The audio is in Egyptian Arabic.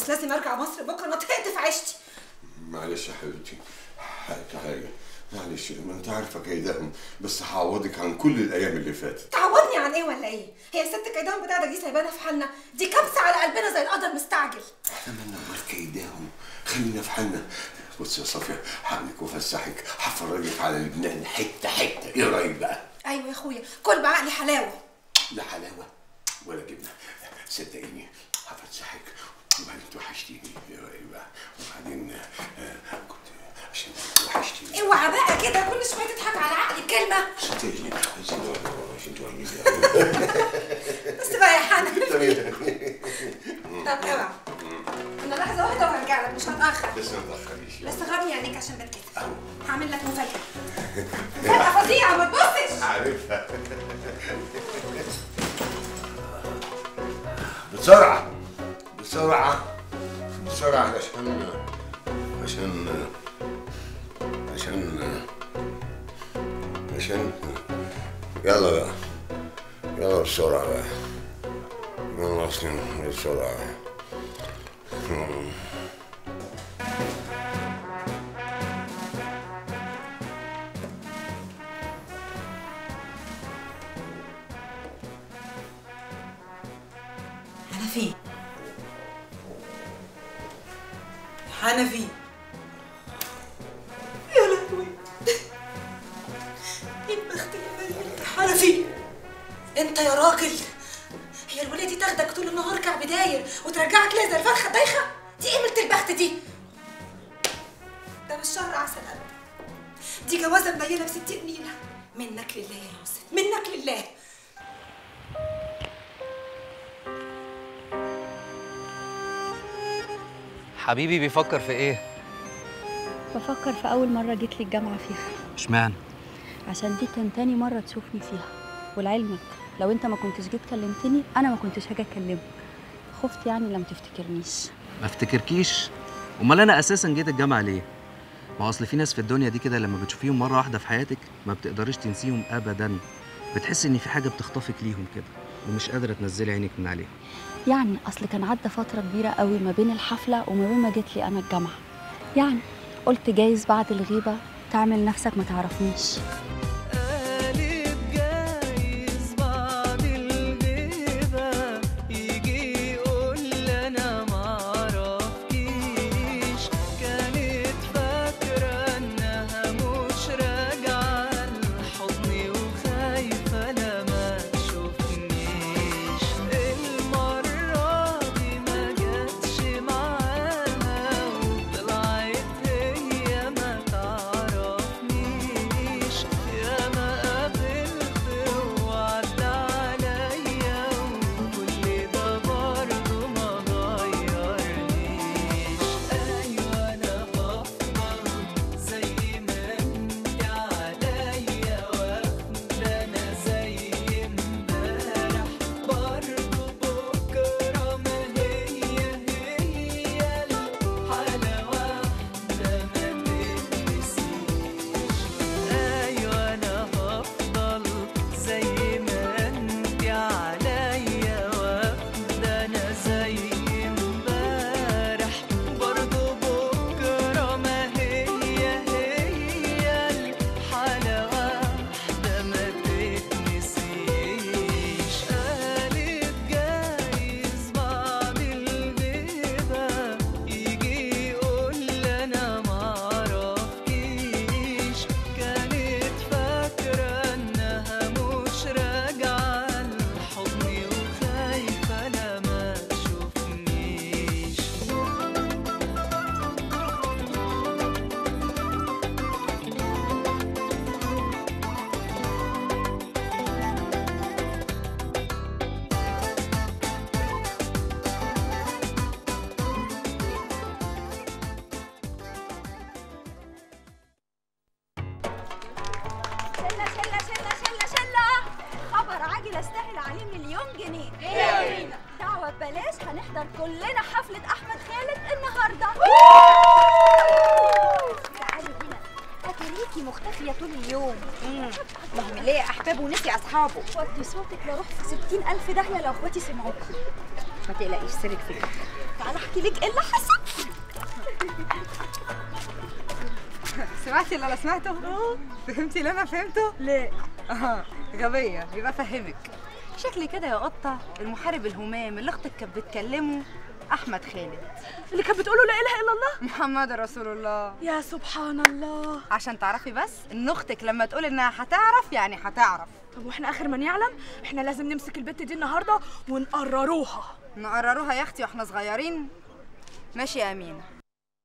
بس لازم ارجع مصر بكره انا طهقت في عيشتي معلش يا حبيبتي حقك حاجه معلش ما انت عارفه كيدهم بس هعوضك عن كل الايام اللي فاتت تعودني عن ايه ولا ايه هي الست كيدان بتاعتك دي سايبانا في حالنا دي كبسه على قلبنا زي القدر مستعجل احنا مالنا غير كيدهم خلينا في حالنا بص يا صفيا هعملك وافسحك هفرجك على لبنان حته حته ايه رايك بقى ايوه يا اخويا كل بعقلي حلاوه لا حلاوه ولا جبنه صدقيني هفسحك وبعدين توحشتيني ايه رايك بقى وبعدين آه، كنت عشان وحشتيني اوعى بقى كده كل شويه تضحك على عقلي كلمه صدقيني عايزين نقعد عشان توحشيني بس بقى يا حنا طب اوعى انا لحظه واحده وهرجع لك مش هتاخر لسه ما تاخريش بس غمي عينيك عشان بتكسف هعمل لك مفاجاه مفاجاه فظيعه ما تبصش عارفها بسرعة بسرعة بسرعة عشان عشان عشان عشان يلا بقى يلا بسرعة بقى يلا أصلا بسرعة حنفي حنفي يا لهوي يا بختي يا بنت حنفي انت يا راجل هي الولية دي تاخدك طول النهار كعب داير وترجعك ليه زي الفرخة دايخة دي ايه ملت البخت دي ده مش شهر عسل قلب دي جوازة منيلة بستين نيلة منك لله يا يوسف منك لله حبيبي بيفكر في ايه؟ بفكر في أول مرة جيت لي الجامعة فيها اشمعنى؟ عشان دي كان تاني مرة تشوفني فيها ولعلمك لو انت ما كنتش جيت كلمتني انا ما كنتش هاجي اكلمك خفت يعني لما تفتكرنيش ما افتكركيش امال انا اساسا جيت الجامعه ليه؟ ما هو اصل في ناس في الدنيا دي كده لما بتشوفيهم مره واحده في حياتك ما بتقدريش تنسيهم ابدا بتحسي ان في حاجه بتخطفك ليهم كده ومش قادره تنزلي عينك من عليهم يعني اصل كان عدى فترة كبيرة قوي ما بين الحفلة وما بين ما جيت لي انا الجامعة يعني قلت جايز بعد الغيبة تعمل نفسك ما تعرفنيش قالب جايز بعد الغيبة يجي يقول لي أنا معرفكيش كانت فاكرة إنها مش راجعة لحضني وخايفة لا ما تشوفنيش المرة دي ما جاتش معاها وطلعت هي ما تعرفنيش يا ما قابلت وعدى عليا وكل ده برضه ما غيرنيش أيوة أنا بفضل زي ما انت عليا واخدة أنا زي امبارح برضه بكرة ما هي هي الحالة واحدة ما تتنسيش أيوة أنا هفضل زي ما انت عليا واخدة أنا زي امبارح برضه بكرة ما هي هي الحالة واحدة ما تتنسيش قالت جايز بعد الغيبة يجي يقول لي أنا معرفكيش كانت فاكرة إنها مش راجعة لحضني وخايفة لا ما تشوفنيش شلة شلة شلة شلة شلة خبر عاجل استاهل عليه مليون جنيه ايه يا رينا دعوة ببلاش هنحضر كلنا حفلة أحمد خالد النهاردة تعالي هنا أتاريكي مختفية طول اليوم ما هو ليه احبابه ونسي اصحابه وطي صوتك لا روح في ستين ألف داهية لو اخواتي سمعوكي ما تقلقيش سيبك فيه تعالى احكي احكي لك ايه اللي حصل سمعتي اللي انا سمعته؟ فهمتي اللي انا فهمته؟ ليه اه غبية يبقى فهمك شكلي كده يا قطة المحارب الهمام اللي اختك كانت بتكلمه احمد خالد اللي كانت بتقوله لا اله الا الله محمد رسول الله يا سبحان الله عشان تعرفي بس ان اختك لما تقول انها هتعرف يعني هتعرف طب واحنا اخر من يعلم احنا لازم نمسك البت دي النهارده ونقرروها نقرروها يا اختي واحنا صغيرين ماشي يا امين